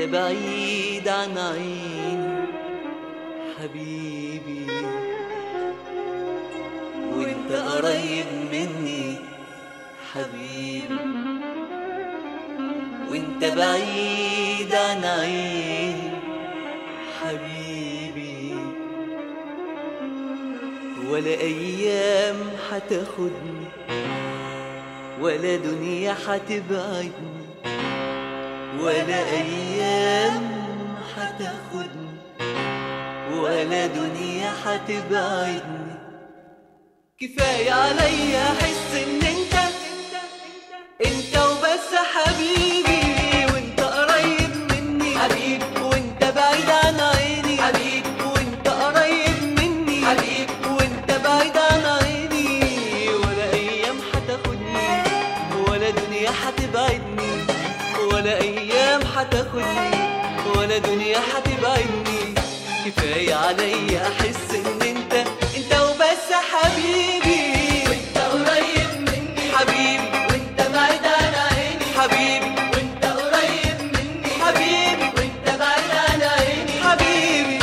بعيد عن عيني حبيبي وانت قريب مني حبيبي وانت بعيد عن عيني حبيبي ولا ايام حتاخدني ولا دنيا حتبعدني ولا ايام حتاخدني ولا دنيا حتبعدني كفاية عليا احس ان انت انت وبس حبيبي وانت قريب مني حبيب وانت بعيد عن عيني حبيب وانت قريب مني حبيب وانت بعيد عن عيني ولا ايام حتاخدني ولا دنيا حتبعدني ولا ايام حتاخدني ولا دنيا حتبعدني كفاية عليا احس ان انت انت وبس حبيبي وانت قريب مني حبيبي وانت بعيد عن عيني حبيبي وانت قريب مني حبيبي وانت بعيد عن عيني حبيبي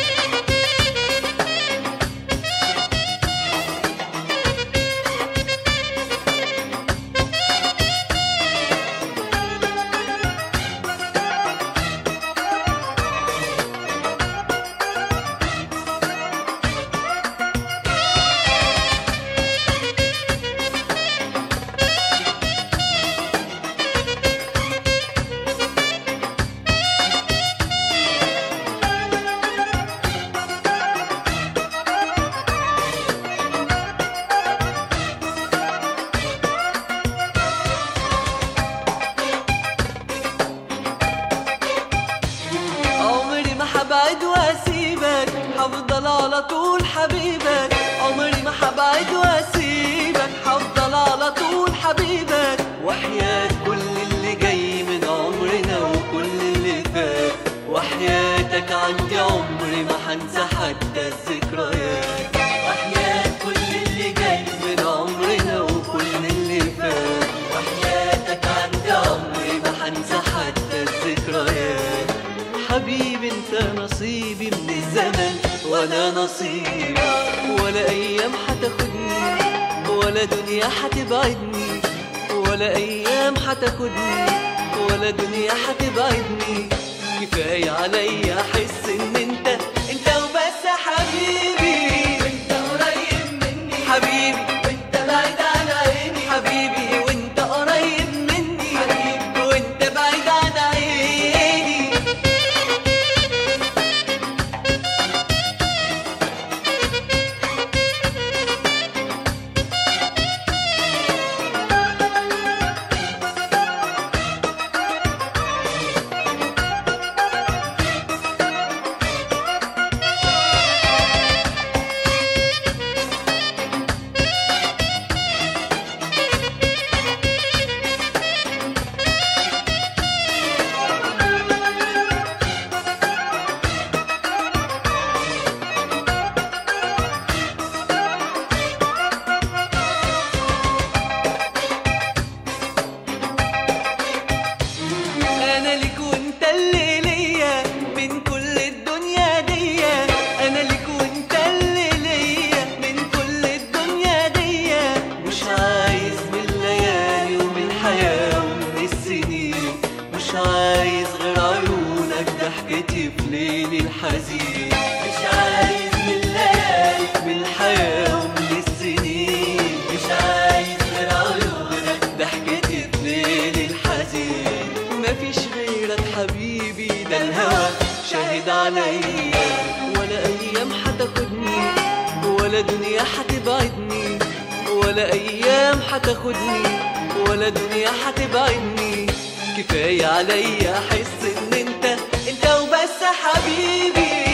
عمري ما حبعد واسيبك هفضل على طول حبيبك عمري ما حبعد واسيبك هفضل على طول حبيبك وحياة كل اللي جاي من عمرنا وكل اللي فات وحياتك عندي عمري ما هنسى حتى الذكريات وحياة كل اللي جاي من عمرنا وكل اللي فات وحياتك عندي عمري ما هنسى حتى الذكريات حبيبي انت نصيبي من الزمن وانا نصيبي ولا ايام حتاخدني ولا دنيا حتبعدني ولا ايام حتاخدني ولا دنيا حتبعدني كفاية عليا احس ان انت انت وبس حبيبي وانت قريب مني حبيبي وانت بعيد عن عيني حبيبي وانت قريب مني حبيبي وانت بعيد عن عيني انا ليك وانت اللي ليا من كل الدنيا دي انا ليك وانت اللي ليا من كل الدنيا دي مش عايز من الليالي ومن الحياة ومن السنين مش عايز غير عيونك ضحكتي في ليلي الحزين مش عايز من الليالي من الحياة ومن السنين مش عايز غير عيونك ضحكتي في ليلي الحزين مفيش غيرك حبيبي ده الهوى شاهد عليا ولا ايام حتاخدني ولا دنيا حتبعدني ولا ايام حتاخدني ولا دنيا حتبعدني كفايه عليا احس ان انت انت وبس حبيبي